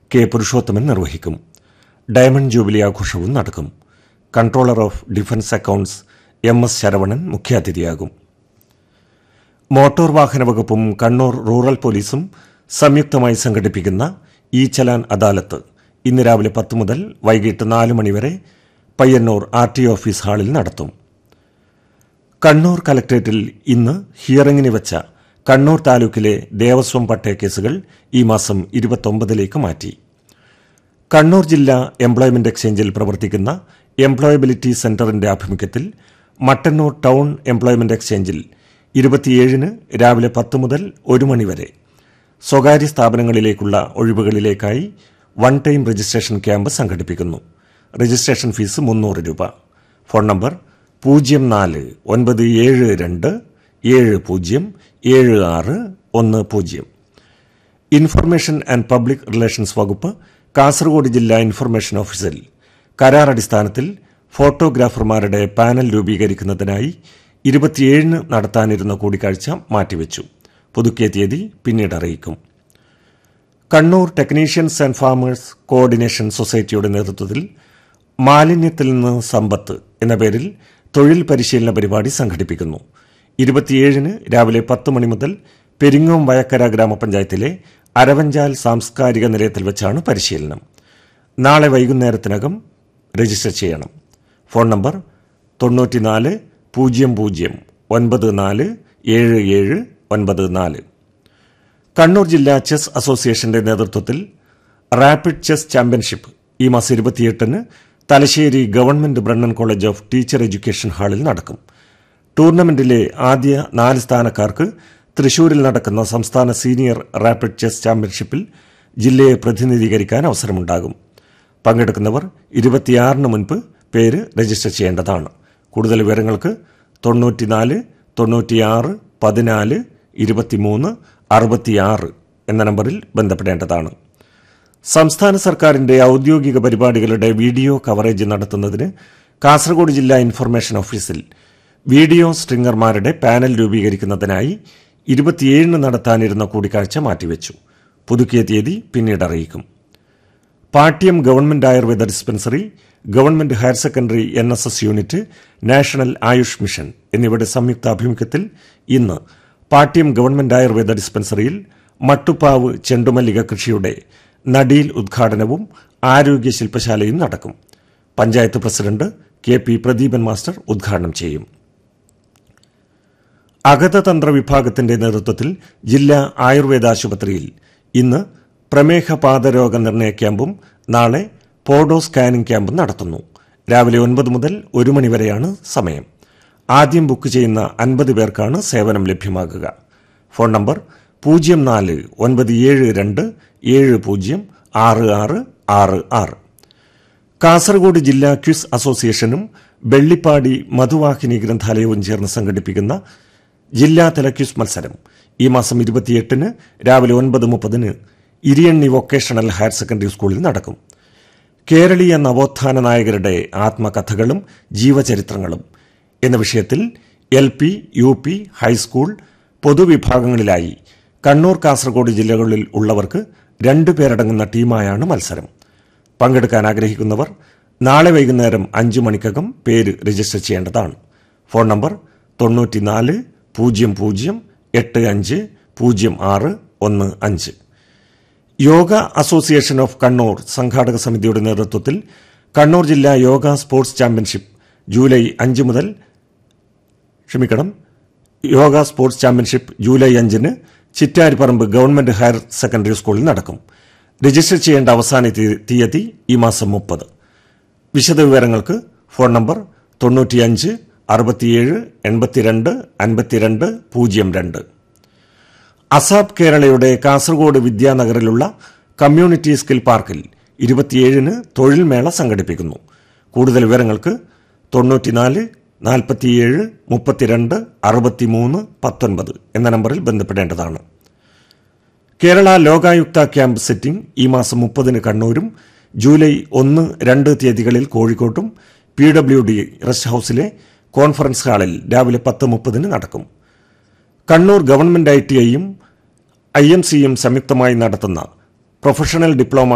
K Purushothaman നിർവഹിക്കും diamond jubilee ആഘോഷവും നടക്കും controller of defence accounts M S Saravanan മുഖ്യാതിഥിയാകും മോട്ടോർ വാഹന വകുപ്പും കണ്ണൂർ റൂറൽ പോലീസും സംയുക്തമായി സംഘടിപ്പിക്കുന്ന ഇ ചലാൻ അദാലത്ത് ഇന്ന് രാവിലെ പത്ത് മുതൽ വൈകിട്ട് നാല് മണിവരെ പയ്യന്നൂർ ആർ ടി ഓഫീസ് ഹാളിൽ നടത്തും കണ്ണൂർ കലക്ട്രേറ്റിൽ ഇന്ന് ഹിയറിംഗിന് വെച്ച കണ്ണൂർ താലൂക്കിലെ ദേവസ്വം പട്ടയ കേസുകൾ ഈ മാസം ഇരുപത്തൊമ്പതിലേക്ക് മാറ്റി കണ്ണൂർ ജില്ലാ എംപ്ലോയ്മെന്റ് എക്സ്ചേഞ്ചിൽ പ്രവർത്തിക്കുന്ന എംപ്ലോയബിലിറ്റി സെന്ററിന്റെ ആഭിമുഖ്യത്തിൽ മട്ടന്നൂർ ടൗൺ എംപ്ലോയ്മെന്റ് എക്സ്ചേഞ്ചിൽ ഇരുപത്തിയേഴിന് രാവിലെ പത്ത് മുതൽ ഒരു മണിവരെ സ്വകാര്യ സ്ഥാപനങ്ങളിലേക്കുള്ള ഒഴിവുകളിലേക്കായി വൺ ടൈം രജിസ്ട്രേഷൻ ക്യാമ്പ് സംഘടിപ്പിക്കുന്നു രജിസ്ട്രേഷൻ ഫീസ് മുന്നൂറ് രൂപ ഫോൺ നമ്പർ പൂജ്യം നാല് ഒൻപത് ഏഴ് രണ്ട് ഏഴ് പൂജ്യം ഏഴ് ആറ് ഒന്ന് പൂജ്യം ഇൻഫർമേഷൻ ആൻഡ് പബ്ലിക് റിലേഷൻസ് വകുപ്പ് കാസർഗോഡ് ജില്ലാ ഇൻഫർമേഷൻ ഓഫീസിൽ കരാർ അടിസ്ഥാനത്തിൽ ഫോട്ടോഗ്രാഫർമാരുടെ പാനൽ രൂപീകരിക്കുന്നതിനായി ഇരുപത്തിയേഴിന് നടത്താനിരുന്ന കൂടിക്കാഴ്ച മാറ്റിവെച്ചു പുതുക്കിയ തീയതി പിന്നീട് അറിയിക്കും Kannur technicians and farmers coordination സൊസൈറ്റിയുടെ നേതൃത്വത്തിൽ മാലിന്യത്തിൽ നിന്ന് സമ്പത്ത് എന്ന പേരിൽ തൊഴിൽ പരിശീലന പരിപാടി സംഘടിപ്പിക്കുന്നു ഇരുപത്തിയേഴിന് രാവിലെ പത്ത് മണി മുതൽ പെരിങ്ങോം വയക്കര ഗ്രാമപഞ്ചായത്തിലെ അരവഞ്ചാൽ സാംസ്കാരിക നിലയത്തിൽ വെച്ചാണ് പരിശീലനം നാളെ വൈകുന്നേരത്തിനകം രജിസ്റ്റർ ചെയ്യണം ഫോൺ നമ്പർ തൊണ്ണൂറ്റിനാല് പൂജ്യം പൂജ്യം ഒൻപത് നാല് ഏഴ് ഏഴ് ഒൻപത് നാല് കണ്ണൂർ ജില്ലാ ചെസ് അസോസിയേഷന്റെ നേതൃത്വത്തിൽ റാപ്പിഡ് ചെസ് ചാമ്പ്യൻഷിപ്പ് ഈ മാസം ഇരുപത്തിയെട്ടിന് Thalassery government Brennen college of teacher education ഹാളിൽ നടക്കും ടൂർണമെന്റിലെ ആദ്യ നാല് സ്ഥാനക്കാർക്ക് തൃശൂരിൽ നടക്കുന്ന സംസ്ഥാന സീനിയർ റാപ്പിഡ് ചെസ് ചാമ്പ്യൻഷിപ്പിൽ ജില്ലയെ പ്രതിനിധീകരിക്കാൻ അവസരമുണ്ടാകും പങ്കെടുക്കുന്നവർ ഇരുപത്തിയാറിന് മുൻപ് പേര് രജിസ്റ്റർ ചെയ്യേണ്ടതാണ് കൂടുതൽ വിവരങ്ങൾക്ക് തൊണ്ണൂറ്റിനാല് തൊണ്ണൂറ്റിയാറ് പതിനാല് ഇരുപത്തിമൂന്ന് അറുപത്തിയാറ് എന്ന നമ്പറിൽ ബന്ധപ്പെടേണ്ടതാണ് സംസ്ഥാന സർക്കാരിന്റെ ഔദ്യോഗിക പരിപാടികളുടെ വീഡിയോ കവറേജ് നടത്തുന്നതിന് കാസർഗോഡ് ജില്ലാ ഇൻഫർമേഷൻ ഓഫീസിൽ വീഡിയോ സ്ട്രിംഗർമാരുടെ പാനൽ രൂപീകരിക്കുന്നതിനായി ഇരുപത്തിയേഴിന് നടത്താനിരുന്ന കൂടിക്കാഴ്ച മാറ്റിവെച്ചു പുതുക്കിയ തീയതി പിന്നീട് അറിയിക്കും Patyam government Ayurveda dispensary government higher secondary N S S unit national Ayush mission എന്നിവയുടെ സംയുക്ത ആഭിമുഖ്യത്തിൽ ഇന്ന് പാട്യം ഗവൺമെന്റ് ആയുർവേദ ഡിസ്പെൻസറിയിൽ മട്ടുപ്പാവ് ചെണ്ടുമല്ലിക കൃഷിയുടെ നടീൽ ഉദ്ഘാടനവും ആരോഗ്യ ശില്പശാലയും നടക്കും panchayat president K P Pradeepan master ഉദ്ഘാടനം ചെയ്യും അഗതതന്ത്ര വിഭാഗത്തിന്റെ നേതൃത്വത്തിൽ ജില്ലാ ആയുർവേദ ആശുപത്രിയിൽ ഇന്ന് പ്രമേഹ പാദരോഗ നിർണയ ക്യാമ്പും നാളെ പോഡോ സ്കാനിംഗ് ക്യാമ്പും നടത്തുന്നു രാവിലെ ഒൻപത് മുതൽ ഒരു മണിവരെയാണ് സമയം ആദ്യം ബുക്ക് ചെയ്യുന്ന അൻപത് പേർക്കാണ് സേവനം ലഭ്യമാകുക ഫോൺ നമ്പർ പൂജ്യം നാല് ഒൻപത് ഏഴ് രണ്ട് ഏഴ് പൂജ്യം ആറ് ആറ് ആറ് ആറ് കാസർഗോഡ് ജില്ലാ ക്വിസ് അസോസിയേഷനും വെള്ളിപ്പാടി മധുവാഹിനി ഗ്രന്ഥാലയവും ചേർന്ന് സംഘടിപ്പിക്കുന്ന ജില്ലാതല ക്വിസ് മത്സരം ഈ മാസം ഇരുപത്തിയെട്ടിന് രാവിലെ ഒൻപത് മുപ്പതിന് ഇരിയണ്ണി വൊക്കേഷണൽ ഹയർ സെക്കൻഡറി സ്കൂളിൽ നടക്കും കേരളീയ നവോത്ഥാന നായകരുടെ ആത്മകഥകളും ജീവചരിത്രങ്ങളും എന്ന വിഷയത്തിൽ L P U P high school പൊതുവിഭാഗങ്ങളിലായി കണ്ണൂർ കാസർഗോഡ് ജില്ലകളിൽ ഉള്ളവർക്ക് രണ്ടു പേരടങ്ങുന്ന ടീമായാണ് മത്സരം പങ്കെടുക്കാൻ ആഗ്രഹിക്കുന്നവർ നാളെ വൈകുന്നേരം അഞ്ചു മണിക്കകം പേര് രജിസ്റ്റർ ചെയ്യേണ്ടതാണ് ഫോൺ നമ്പർ തൊണ്ണൂറ്റിനാല് പൂജ്യം പൂജ്യം എട്ട് അഞ്ച് പൂജ്യം ആറ് ഒന്ന് അഞ്ച് യോഗ അസോസിയേഷൻ ഓഫ് കണ്ണൂർ സംഘാടക സമിതിയുടെ നേതൃത്വത്തിൽ കണ്ണൂർ ജില്ലാ യോഗ സ്പോർട്സ് ചാമ്പ്യൻഷിപ്പ് ജൂലൈ അഞ്ച് മുതൽ ക്ഷമിക്കണം യോഗ സ്പോർട്സ് ചാമ്പ്യൻഷിപ്പ് ജൂലൈ അഞ്ചിന് ചിറ്റാരിപ്പറമ്പ് ഗവൺമെന്റ് ഹയർ സെക്കൻഡറി സ്കൂളിൽ നടക്കും രജിസ്റ്റർ ചെയ്യേണ്ട അവസാന തീ- തീയതി ഈ മാസം മുപ്പത് വിശദവിവരങ്ങൾക്ക് ഫോൺ നമ്പർ തൊണ്ണൂറ്റിയഞ്ച് അറുപത്തിയേഴ് എൺപത്തിരണ്ട് അൻപത്തിരണ്ട് പൂജ്യം രണ്ട് അസാബ് കേരളയുടെ കാസർഗോഡ് വിദ്യാനഗറിലുള്ള കമ്മ്യൂണിറ്റി സ്കിൽ പാർക്കിൽ ഇരുപത്തിയേഴിന് തൊഴിൽ മേള സംഘടിപ്പിക്കുന്നു കൂടുതൽ വിവരങ്ങൾക്ക് തൊണ്ണൂറ്റിനാല് നാൽപ്പത്തിയേഴ് മുപ്പത്തിരണ്ട് അറുപത്തിമൂന്ന് പത്തൊൻപത് എന്ന നമ്പറിൽ ബന്ധപ്പെടേണ്ടതാണ് കേരള ലോകായുക്ത ക്യാമ്പ് സെറ്റിംഗ് ഈ മാസം മുപ്പതിന് കണ്ണൂരും ജൂലൈ ഒന്ന് രണ്ട് തീയതികളിൽ കോഴിക്കോട്ടും പി ഡബ്ല്യു ഡി റെസ്റ്റ് ഹൌസിലെ കോൺഫറൻസ് ഹാളിൽ രാവിലെ പത്ത് മുപ്പതിന് നടക്കും കണ്ണൂർ ഗവൺമെന്റ് ഐ ടി ഐയും ഐ എം സിയും സംയുക്തമായി നടത്തുന്ന പ്രൊഫഷണൽ ഡിപ്ലോമ